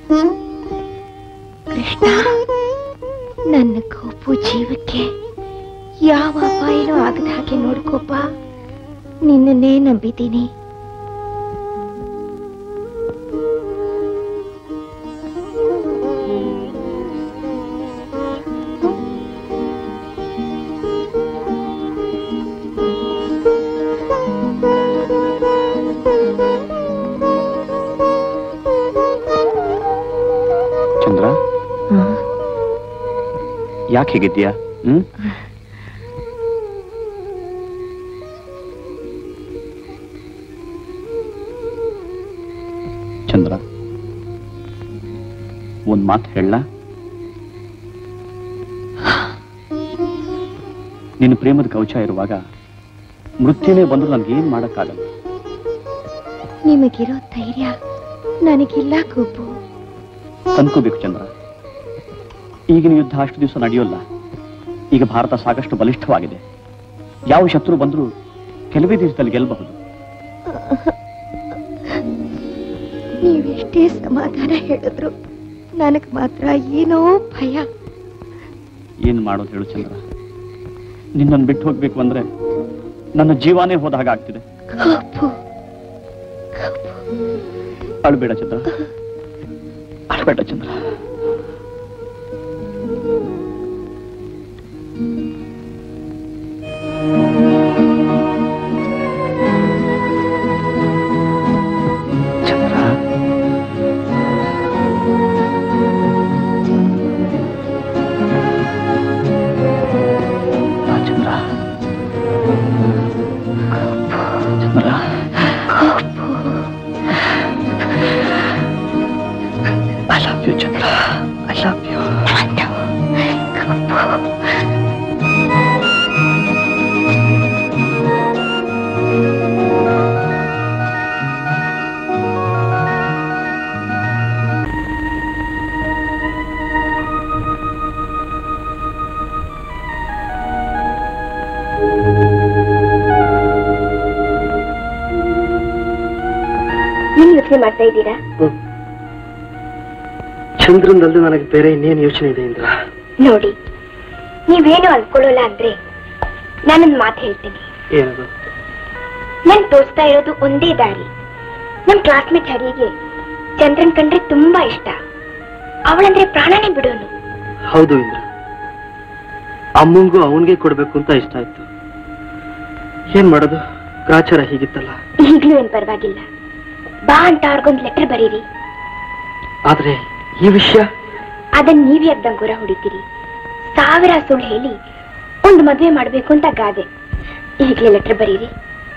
ಕೃಷ್ಣ ನನ್ನ ಕೋಪು ಜೀವಕ್ಕೆ ಯಾವ ಅಪಾಯನೂ ಆಗದ ಹಾಗೆ ನೋಡ್ಕೋಪ ನಿನ್ನನ್ನೇ ನಂಬಿದ್ದೀನಿ ಚಂದ್ರ ಯಾಕೆ ಹೇಗಿದ್ದೀಯಾ ಹ್ಮ್ ಚಂದ್ರ ಒಂದ್ ಮಾತು ಹೇಳ ನಿನ್ನ ಪ್ರೇಮದ ಕವಚ ಇರುವಾಗ ಮೃತ್ಯುನೇ ಬಂದ್ರು ನನ್ಗೇನ್ ಮಾಡಕ್ಕಾಗಲ್ಲ ನಿಮಗಿರೋ ಧೈರ್ಯ ನನಗಿಲ್ಲ ಕೋಪು ತಂದ್ಕೋಬೇಕು ಚಂದ್ರ ಈಗಿನ ಯುದ್ಧ ಅಷ್ಟು ದಿವಸ ನಡೆಯೋಲ್ಲ ಈಗ ಭಾರತ ಸಾಕಷ್ಟು ಬಲಿಷ್ಠವಾಗಿದೆ ಯಾವ ಶತ್ರು ಬಂದರೂ ಕೆಲವೇ ದಿವಸದಲ್ಲಿ ಗೆಲ್ಲಬಹುದು ನೀವೆಷ್ಟೇ ಸಮಾಧಾನ ಹೇಳಿದ್ರು ನನಗ್ ಮಾತ್ರ ಏನೋ ಭಯ ಏನ್ ಮಾಡೋದು ಹೇಳು ಚಂದ್ರ ನಿನ್ನನ್ನು ಬಿಟ್ಟು ಹೋಗ್ಬೇಕು ಅಂದ್ರೆ ನನ್ನ ಜೀವಾನೇ ಹೋದ ಹಾಗಾಗ್ತಿದೆ ಕೋಪು ಅಳ್ಬೇಡ ಚಂದ್ರ ಅಳ್ಬೇಡ ಚಂದ್ರ ಚಂದ್ರ ಬಾ ಚಂದ್ರ ಚಂದ್ರ I love you, Chandra. I love you. ಏನ್ ಯೋಚನೆ ಮಾಡ್ತಾ ಇದ್ದೀರಾ ಚಂದ್ರನಲ್ಲದೆ ನನಗೆ ಬೇರೆ ಇನ್ನೇನು ಯೋಚನೆ ಇದೆ ಇಂದ್ರ ನೋಡಿ ನೀವೇನು ಅನ್ಕೊಳ್ಳಲ್ಲ ಅಂದ್ರೆ ನಾನೊಂದ್ ಮಾತು ಹೇಳ್ತೀನಿ ಏನದು ನನ್ ತೋರಿಸ್ತಾ ಇರೋದು ಒಂದೇ ದಾರಿ ನಮ್ ಕ್ಲಾಸ್ಮೇಟ್ ಹರಿಗೆ ಚಂದ್ರನ್ ಕಂಡ್ರೆ ತುಂಬಾ ಇಷ್ಟ ಅವಳಂದ್ರೆ ಪ್ರಾಣನೇ ಬಿಡೋನು ಹೌದು ಇಂದ್ರ ಅಮ್ಮಂಗೂ ಅವನಿಗೆ ಕೊಡ್ಬೇಕು ಅಂತ ಇಷ್ಟ ಆಯ್ತು ಏನ್ ಮಾಡೋದು ಗ್ರಾಚಾರ ಹೀಗಿತ್ತಲ್ಲ ಈಗ್ಲೂ ಏನ್ ಪರವಾಗಿಲ್ಲ ಬಾ ಅಂತ ಅವ್ರಿಗೊಂದ್ ಲೆಟರ್ ಬರೀರಿ ಆದ್ರೆ ಈ ವಿಷಯ ಅದನ್ನ ನೀವ್ ಯಾಕೆ ದಂಗೂರ ಹೊಡಿತೀರಿ ಸಾವಿರ ಸುಳ್ಳು ಹೇಳಿ ಒಂದು ಮದ್ವೆ ಮಾಡ್ಬೇಕು ಅಂತ ಗಾದೆ ಈಗ್ಲೇ ಲೆಟರ್ ಬರೀರಿ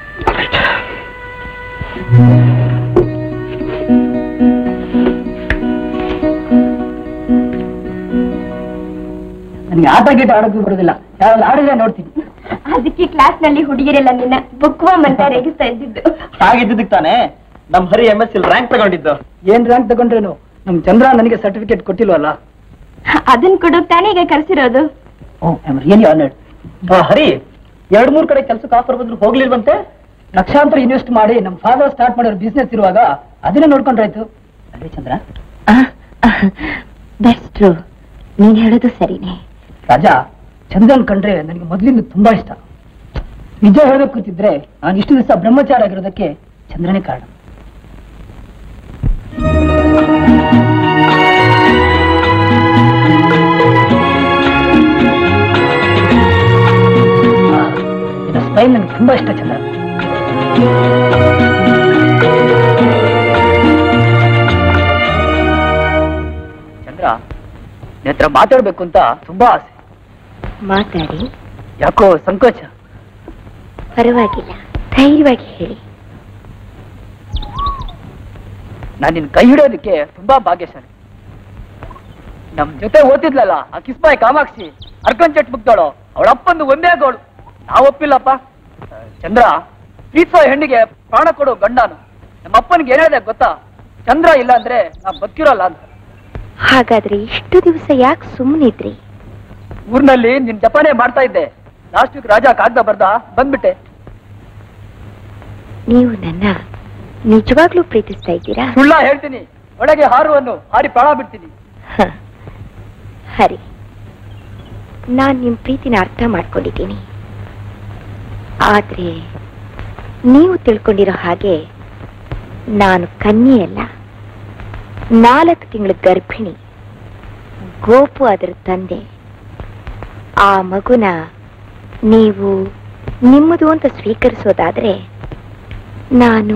ನನಗೆ ಆಟ ಗೀಟ ಆಡೋದು ಬರೋದಿಲ್ಲ ಯಾವ್ದು ಆಡಿದ್ರೆ ನೋಡ್ತೀನಿ ಅದಕ್ಕೆ ಕ್ಲಾಸ್ ನಲ್ಲಿ ಹುಡುಗಿರೆಲ್ಲ ನಿನ್ನ ಬುಕ್ವಾಮ್ ಅಂತ ರೇಗಿಸ್ತಾ ಇದ್ದಿದ್ದು ಹಾಗಿದ್ದಕ್ಕೆ ತಾನೇ ನಮ್ ಹರಿ ಎಂ ಎಸ್ ರ್ಯಾಂಕ್ ತಗೊಂಡಿದ್ದು ಏನ್ ರ್ಯಾಂಕ್ ತಗೊಂಡ್ರೇನು ನಮ್ ಚಂದ್ರ ನನಗೆ ಸರ್ಟಿಫಿಕೇಟ್ ಕೊಟ್ಟಿಲ್ವಲ್ಲ ಅದನ್ನ ಕೊಡೋಕ್ ತಾನೇ ಈಗ ಕರ್ಸಿರೋದು oh I'm really honoured Hari ಎರಡ್ ಮೂರ್ ಕಡೆ ಕೆಲ್ಸಕ್ಕೆ ಆಫರ್ ಬಂದ್ರು ಹೋಗ್ಲಿಲ್ವಂತೆ ಲಕ್ಷಾಂತರ ಇನ್ವೆಸ್ಟ್ ಮಾಡಿ ನಮ್ ಫಾದರ್ ಸ್ಟಾರ್ಟ್ ಮಾಡಿರೋ ಬಿಸ್ನೆಸ್ ಇರುವಾಗ ಅದನ್ನೇ ನೋಡ್ಕೊಂಡ್ರಾಯ್ತು ಅದೇ ಚಂದ್ರ ದಟ್ಸ್ ಟ್ರೂ ನೀನ್ ಹೇಳೋದು ಸರಿನೇ ರಾಜಾ ಚಂದ್ರನ್ ಕಂಡ್ರೆ ನನಗೆ ಮೊದಲಿಂದ ತುಂಬಾ ಇಷ್ಟ ನಿಜ ಹೇಳಬೇಕು ಅಂತಿದ್ರೆ ನಾನು ಇಷ್ಟು ದಿವಸ ಬ್ರಹ್ಮಚಾರ ಆಗಿರೋದಕ್ಕೆ ಚಂದ್ರನೇ ಕಾರಣ ಆ, ಇದು ಸ್ಟೈಲ್ ನನಗೆ ತುಂಬಾ ಇಷ್ಟ ಚಂದ್ರ ಚಂದ್ರ ನಿನ್ನ ಹತ್ರ ಮಾತಾಡ್ಬೇಕು ಅಂತ ತುಂಬಾ ಆಸೆ ಮಾತಾಡಿ ಯಾಕೋ ಸಂಕೋಚ ಪರವಾಗಿಲ್ಲ ಧೈರ್ಯವಾಗಿ ಹೇಳಿ ನಾನು ನಿನ್ ಕೈ ಹಿಡಿಯೋದಕ್ಕೆ ತುಂಬಾ ಭಾಗ್ಯಶಾಲಿ ನಮ್ ಜೊತೆ ಓದ್ತಿದ್ಲಲ್ಲ ಆ ಕಿಸ್ಬಾಯ್ ಕಾಮಾಕ್ಷಿ ಅರ್ಕನ್ ಚಟ್ ಮುಗ್ದೋಳು ಅವಳ ಅಪ್ಪಂದು ಒಂದೇ ಗೋಳು ನಾವ್ ಒಪ್ಪಿಲ್ಲಪ್ಪ ಆ, ಚಂದ್ರ ಪ್ರೀತಿಸೋ ಹೆಣ್ಣಿಗೆ ಪ್ರಾಣ ಕೊಡೋ ಗಂಡಾನು ನಮ್ಮ ಅಪ್ಪನಿಗೆ ಏನಿದೆ ಗೊತ್ತಾ ಚಂದ್ರ ಇಲ್ಲ ಅಂದ್ರೆ ನಾ ಬದುಕಿರೋಲ್ಲ ಅಂತ ಹಾಗಾದ್ರೆ ಇಷ್ಟು ದಿವಸ ಯಾಕೆ ಸುಮ್ಮನಿದ್ರಿ ಊರ್ನಲ್ಲಿ ನಿನ್ ಜಪಾನೇ ಮಾಡ್ತಾ ಇದ್ದೆ ಲಾಸ್ಟ್ ವೀಕ್ ರಾಜ ಕಾಗ್ದ ಬರ್ದ ಬಂದ್ಬಿಟ್ಟೆ ನೀವು ನನ್ನ ನಿಜವಾಗ್ಲೂ ಪ್ರೀತಿಸ್ತಾ ಇದ್ದೀರಾ ಸುಳ್ಳ ಹೇಳ್ತೀನಿ ಒಳಗೆ ಹಾರುವನ್ನು ಹಾರಿ ಪ್ರಾಣ ಬಿಡ್ತೀನಿ ಹ. ಹರಿ ನಾನ್ ನಿಮ್ ಪ್ರೀತಿನ ಅರ್ಥ ಮಾಡ್ಕೊಂಡಿದ್ದೀನಿ ಆದ್ರೆ ನೀವು ತಿಳ್ಕೊಂಡಿರೋ ಹಾಗೆ ನಾನು ಕನ್ಯೆ ಅಲ್ಲ ನಾಲ್ಕು ತಿಂಗಳ ಗರ್ಭಿಣಿ ಗೋಪು ಅದರ ತಂದೆ ಆ ಮಗುನ ನೀವು ನಿಮ್ಮದು ಅಂತ ಸ್ವೀಕರಿಸೋದಾದ್ರೆ ನಾನು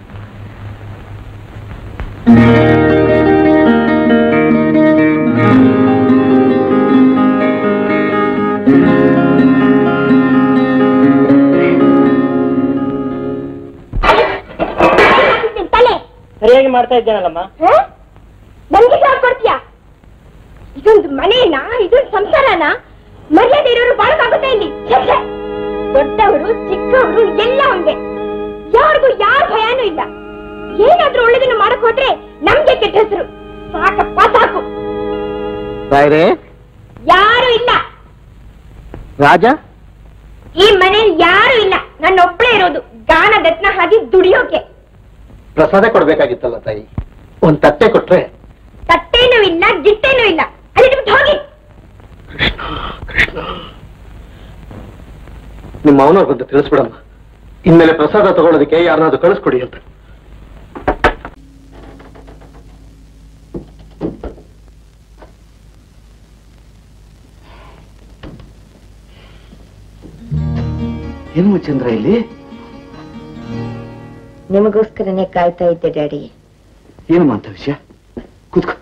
ತಲೆ ಸರಿಯಾಗಿ ಮಾಡ್ತಾ ಇದ್ದೇನಲ್ಲಮ್ಮ ನನ್ಗೆ ಸಾಕು ಕೊಡ್ತೀಯಾ ಇದೊಂದು ಮನೆನಾ ಇದೊಂದು ಸಂಸಾರನ ಮರ್ಯಾದೆ ಇರೋರು ಬಾಳಕಾಗುತ್ತೆ ಇಲ್ಲಿ ಛೆ, ಛೆ. ದೊಡ್ಡವರು ಚಿಕ್ಕವರು ಎಲ್ಲ ಒಂದೇ ಯಾರಿಗೂ ಯಾರ ಭಯನೂ ಇಲ್ಲ ಏನಾದ್ರೂ ಒಳ್ಳೇದನ್ನ ಮಾಡಕ್ ಹೋದ್ರೆ ನಮ್ಗೆ ಕೆಟ್ಟ ಹೆಸರು ಸಾಕಪ್ಪ ಸಾಕು ರಾಯ್ರೆ ಯಾರು ಇಲ್ಲ ರಾಜ ಈ ಮನೇಲಿ ಯಾರು ಇಲ್ಲ ನನ್ನೊಬ್ಳೇ ಇರೋದು ಗಾನ ದತ್ನ ಹಾಗೆ ದುಡಿಯೋಕೆ ಪ್ರಸಾದ ಕೊಡ್ಬೇಕಾಗಿತ್ತಲ್ಲ ತಾಯಿ ಒಂದ್ ತಟ್ಟೆ ಕೊಟ್ರೆ ತಟ್ಟೇನೂ ಇಲ್ಲ ಗಿಟ್ಟೇನೂ ಇಲ್ಲ ಅಲ್ಲಿ ಬಿಟ್ಟು ಹೋಗಿ ನಿಮ್ಮ ಅವನವ್ರ ಬಂದು ತಿಳಿಸ್ಬಿಡಮ್ಮ ಇನ್ಮೇಲೆ ಪ್ರಸಾದ ತಗೊಳ್ಳೋದಕ್ಕೆ ಯಾರನ್ನಾದ್ರು ಕಳಿಸ್ಕೊಡಿ ಅಂತ ಏನು ಮುಚ್ಚಂದ್ರ ಇಲ್ಲಿ ನಿಮಗೋಸ್ಕರನೇ ಕಾಯ್ತಾ ಇದ್ದೆ ಡ್ಯಾಡಿ ಏನು ಅಂತ ವಿಷಯ ಕೂತ್ಕೋ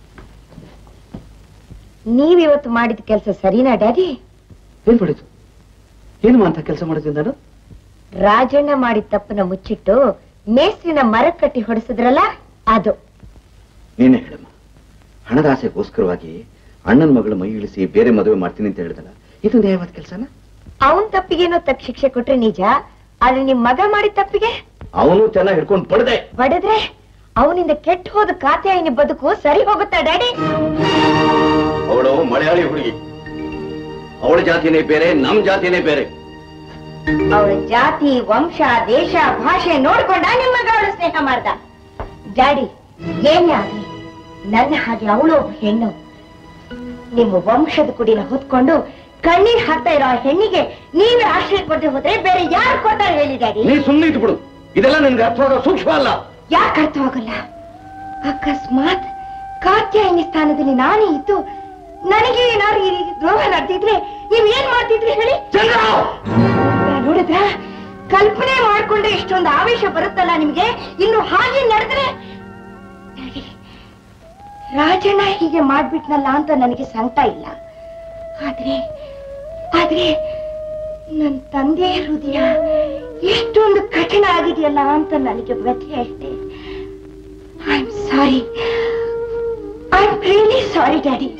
ನೀವಿವತ್ತು ಮಾಡಿದ ಕೆಲಸ ಸರಿನಾ ಡ್ಯಾಡಿ ಏನ್ ಮಾಡಿದ್ದು ಏನು ಅಂತ ಕೆಲಸ ಮಾಡಿದ್ದೆ ನಾನು ರಾಜಣ್ಣ ಮಾಡಿದ ತಪ್ಪನ್ನ ಮುಚ್ಚಿಟ್ಟು ಮೇಸ್ತ್ರಿನ ಮರ ಕಟ್ಟಿ ಹೊಡೆಸಿದ್ರಲ್ಲ ಅದು ನೀನೇ ಹೇಳಮ್ಮ ಹಣದ ಆಸೆಗೋಸ್ಕರವಾಗಿ ಅಣ್ಣನ ಮಗಳ ಮೈ ಇಳಿಸಿ ಬೇರೆ ಮದುವೆ ಮಾಡ್ತೀನಿ ಅಂತ ಹೇಳಿದಲ್ಲ ಇದು ನ್ಯಾಯವಾದ ಕೆಲಸನ ಅವನ್ ತಪ್ಪಿಗೇನೋ ತಕ್ಕ ಶಿಕ್ಷೆ ಕೊಟ್ರೆ ನಿಜ ಆದ್ರೆ ನಿಮ್ ಮಗ ಮಾಡಿದ ತಪ್ಪಿಗೆ ಅವನು ಚೆನ್ನಾಗಿ ಹಿಡ್ಕೊಂಡು ಪಡೆದೆ ಬಡದ್ರೆ ಅವನಿಂದ ಕೆಟ್ಟ ಹೋದ ಕಾತ್ಯಾಯಿನಿ ಬದುಕು ಸರಿ ಹೋಗುತ್ತಾ ಡ್ಯಾಡಿ ಅವಳು ಮಲಯಾಳಿ ಹುಡುಗಿ ಅವಳ ಜಾತಿನೇ ಬೇರೆ ನಮ್ ಜಾತಿನೇ ಬೇರೆ ಅವಳ ಜಾತಿ ವಂಶ ದೇಶ ಭಾಷೆ ನೋಡ್ಕೊಂಡ ನಿಮ್ಮ ಮಗ ಅವಳು ಸ್ನೇಹ ಮಾಡ್ದ ಡ್ಯಾಡಿ ಏನೇ ಆಗ್ಲಿ ನನ್ನ ಹಾಗೆ ಅವಳು ಒಬ್ಬ ಹೆಣ್ಣು ನಿಮ್ಮ ವಂಶದ ಕುಡಿನ ಹೊತ್ಕೊಂಡು ಕಣ್ಣೀರ್ ಹಾಕ್ತಾ ಇರೋ ಆ ಹೆಣ್ಣಿಗೆ ನೀವೇ ಆಶ್ರಯ ಕೊಡದೆ ಹೋದ್ರೆ ಬೇರೆ ಯಾರು ಕೊಡ್ತಾರೆ ಹೇಳಿ ಡ್ಯಾಡಿ ನೀ ಸುಮ್ಮನೆ ಇದ್ದು ಬಿಡು ಇದೆಲ್ಲ ನಿನ್ಗೆ ಅರ್ಥವಾದ ಸೂಕ್ಷ್ಮ ಅಲ್ಲ ಯಾಕೆ ಅರ್ಥವಾಗಲ್ಲ ಅಕಸ್ಮಾತ್ ಕಾತ್ಯಾಯಿನಿ ಸ್ಥಾನದಲ್ಲಿ ನಾನೇ ಇದ್ದು ನನಗೆ ಏನಾದ್ರು ಈ ರೀತಿ ದ್ರೋಹ ನಡೆದಿದ್ರೆ ನೀವ್ ಏನ್ ಮಾಡ್ತಿದ್ರಿ ಹೇಳಿ ನೋಡಿದ್ರ ಕಲ್ಪನೆ ಮಾಡ್ಕೊಂಡ್ರೆ ಇಷ್ಟೊಂದು ಆವೇಶ ಬರುತ್ತಲ್ಲ ನಿಮ್ಗೆ ಇನ್ನು ಹಾಗೆ ನಡೆದ್ರೆ ನೋಡಿ, ರಾಜಣ್ಣ ಹೀಗೆ ಮಾಡ್ಬಿಟ್ನಲ್ಲ ಅಂತ ನನಗೆ ಸಂಕಟ ಇಲ್ಲ ಆದ್ರೆ ಆದ್ರೆ ನನ್ ತಂದೆ ಹೃದಯ ಎಷ್ಟೊಂದು ಕಠಿಣ ಆಗಿದೆಯಲ್ಲ ಅಂತ ನನಗೆ ವ್ಯಥೆ ಅಷ್ಟೇ I am sorry I am really sorry daddy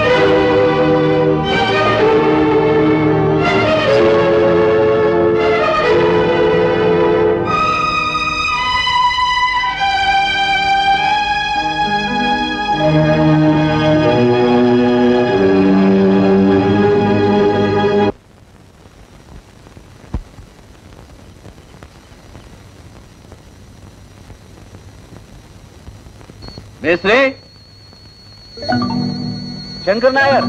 ಮೇಸ್ರಿ ಶಂಕರ್ ನಾಯರ್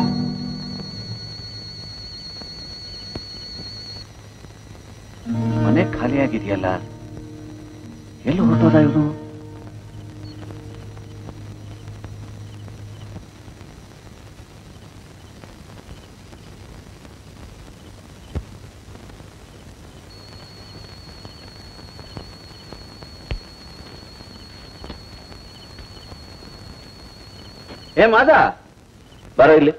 ಮನೆ ಖಾಲಿಯಾಗಿದೆಯಲ್ಲ ಎಲ್ಲಿ ಹೊರಟೋದ ಇವನು ಏ ಮಾದ ಬರೋ ಇಲ್ಲಿ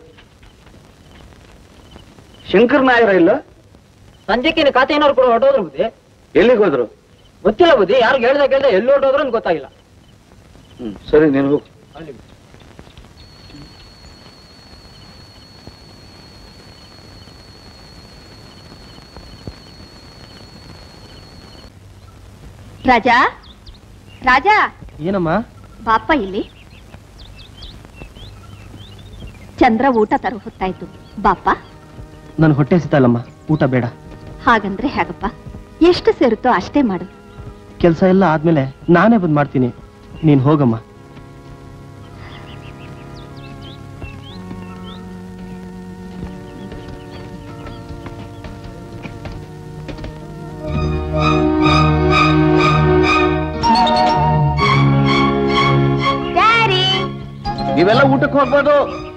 ಶಂಕರ್ ನಾಯರ ಇಲ್ಲ ಸಂಜೆಕಿನ ಖಾತೆಯನ್ನವ್ರು ಕೂಡ ಹೊರಟೋದ್ರು ಬುದ್ಧಿ ಎಲ್ಲಿಗೆ ಹೋದ್ರು ಗೊತ್ತಿಲ್ಲ ಬುದ್ಧಿ ಯಾರು ಹೇಳ್ದ ಕೇಳ್ದ ಎಲ್ಲಿ ಹೊರಟೋದ್ರು ಅಂತ ಗೊತ್ತಾಗಿಲ್ಲ ಹ್ಮ್ ಸರಿ ನೀನು ಹೋಗು ರಾಜಾ ರಾಜಾ ಏನಮ್ಮ ಬಾಪ ಇಲ್ಲಿ ಚಂದ್ರ ಊಟ ತರೋ ಹೊತ್ತಾಯ್ತು ಬಾಪ ನನ್ ಹೊಟ್ಟೆ ಸಿತಲ್ಲಮ್ಮ ಊಟ ಬೇಡ ಹಾಗಂದ್ರೆ ಹೇಗಪ್ಪ ಎಷ್ಟು ಸೇರುತ್ತೋ ಅಷ್ಟೇ ಮಾಡು ಕೆಲಸ ಎಲ್ಲ ಆದ್ಮೇಲೆ ನಾನೇ ಬಂದ್ ಮಾಡ್ತೀನಿ ನೀನ್ ಹೋಗಮ್ಮ ನೀವೆಲ್ಲ ಊಟಕ್ಕೆ ಹೋಗ್ಬೋದು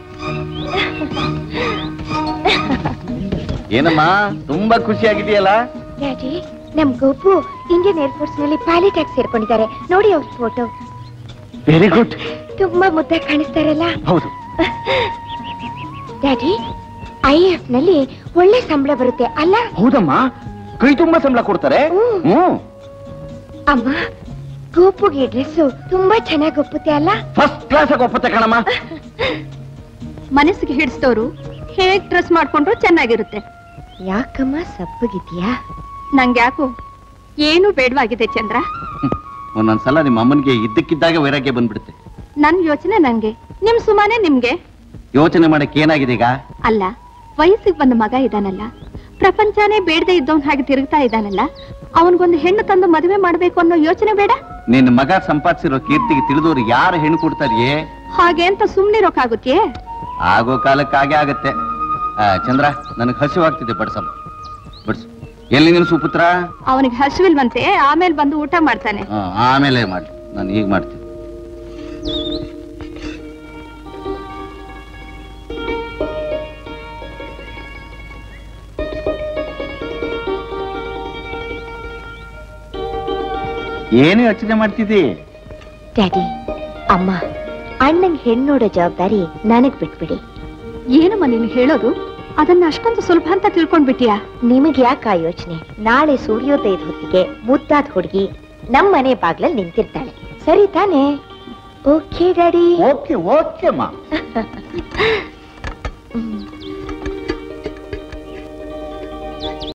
ಏನಮ್ಮ ತುಂಬಾ ಖುಷಿಯಾಗಿದೆಯಲ್ಲ ಡ್ಯಾಡಿ ನಮ್ ಗೋಪು ಇಂಡಿಯನ್ ಏರ್ಫೋರ್ಸ್ ನಲ್ಲಿ ಪೈಲಟ್ ಆಗಿ ಸೇರ್ಕೊಂಡಿದ್ದಾರೆ ನೋಡಿ ಅವ್ರ ಫೋಟೋ ವೆರಿ ಗುಡ್ ತುಂಬಾ ಮುದ್ದಾಗಿ ಕಾಣಿಸ್ತಾರಲ್ಲ ಹೌದು ಡ್ಯಾಡಿ ಐ ಎಫ್ ನಲ್ಲಿ ಒಳ್ಳೆ ಸಂಬಳ ಬರುತ್ತೆ ಅಲ್ಲ ಹೌದಮ್ಮ ಕೈ ತುಂಬಾ ಸಂಬಳ ಕೊಡ್ತಾರೆ ಹ್ಮ್. ಹ್ಮ್ ಅಮ್ಮ ಗೋಪುಗೆ ಡ್ರೆಸ್ ತುಂಬಾ ಚೆನ್ನಾಗಿ ಒಪ್ಪುತ್ತೆ ಅಲ್ಲ ಫಸ್ಟ್ ಕ್ಲಾಸ್ ಆಗಿ ಒಪ್ಪತ್ತೆ ಕಣಮ್ಮ ಮನಸ್ಸಿಗೆ ಹಿಡಿಸ್ತವ್ರು ಹೇಗ್ ಡ್ರೆಸ್ ಮಾಡ್ಕೊಂಡ್ರು ಚೆನ್ನಾಗಿರುತ್ತೆ ಯಾಕಮ್ಮ ಸಪ್ಪಗಿದ್ಯಾ ನಂಗೆ ಯಾಕೋ ಏನು ಬೇಡವಾಗಿದೆ ಚಂದ್ರ ಒಂದೊಂದ್ಸಲ ನಿಮ್ಮ ಅಮ್ಮನಿಗೆ ಇದ್ದಕ್ಕಿದ್ದಾಗ ವೈರಾಗ್ಯ ಬಂದ್ಬಿಡುತ್ತೆ ನನ್ ಯೋಚನೆ ನಂಗೆ ನಿಮ್ ಸುಮಾನೆ ನಿಮ್ಗೆ ಯೋಚನೆ ಮಾಡಕ್ಕೆ ಏನಾಗಿದೆ ಈಗ ಅಲ್ಲ ವಯಸ್ಸಿಗೆ ಬಂದ ಮಗ ಇದಾನಲ್ಲ ಪ್ರಪಂಚನೇ ಬೇಡದೆ ಇದ್ದವನ್ ಹಾಗೆ ತಿರುಗ್ತಾ ಇದ್ದಾನಲ್ಲ ಅವನ್ಗೊಂದು ಹೆಣ್ಣು ತಂದು ಮದುವೆ ಮಾಡ್ಬೇಕು ಅನ್ನೋ ಯೋಚನೆ ಬೇಡ ನಿನ್ನ ಮಗ ಸಂಪಾದಿಸಿರೋ ಕೀರ್ತಿಗೆ ತಿಳಿದವ್ರು ಯಾರು ಹೆಣ್ಣು ಕೊಡ್ತಾರಿಯೇ ಹಾಗೆ ಅಂತ ಸುಮ್ನಿರೋಕಾಗುತ್ತೇ ಆಗೋ ಕಾಲಕ್ಕೆ ಹಾಗೆ ಆಗತ್ತೆ ಆ, ಚಂದ್ರ ನನಗೆ ಹಸಿವಾಗ್ತಿದೆ ಬಡ್ಸಮ್ಮ ಬಡ್ಸು ಎಲ್ಲಿ ನೀನು ಸುಪುತ್ರ ಅವನಿಗೆ ಹಸುವಿಲ್ವಂತೆ ಆಮೇಲೆ ಬಂದು ಊಟ ಮಾಡ್ತಾನೆ ಆ, ಆಮೇಲೆ ಮಾಡಿ ನಾನು ಈಗ ಮಾಡ್ತೀನಿ ಏನು ಯೋಚನೆ ಮಾಡ್ತಿದ್ದಿ ಡ್ಯಾಡಿ ಅಮ್ಮ ಅಣ್ಣಂಗ್ ಹೆಣ್ಣು ನೋಡೋ ಜವಾಬ್ದಾರಿ ನನಗ್ ಬಿಟ್ಬಿಡಿ ಏನಮ್ಮ ನೀನು ಹೇಳೋದು ಅದನ್ನ ಅಷ್ಟೊಂದು ಸುಲಭ ಅಂತ ತಿಳ್ಕೊಂಡ್ಬಿಟ್ಟಿಯಾ ನಿಮಗೆ ಯಾಕ ಆ ಯೋಚನೆ ನಾಳೆ ಸೂರ್ಯೋದಯದ ಹೊತ್ತಿಗೆ ಮುದ್ದಾದ ಹುಡುಗಿ ನಮ್ ಮನೆ ಬಾಗ್ಲಲ್ಲಿ ನಿಂತಿರ್ತಾಳೆ ಸರಿ ತಾನೇ ಓಕೆ ಡ್ಯಾಡಿ ಓಕೆ ಓಕೆ ಮಾ ಹ್ಮ್.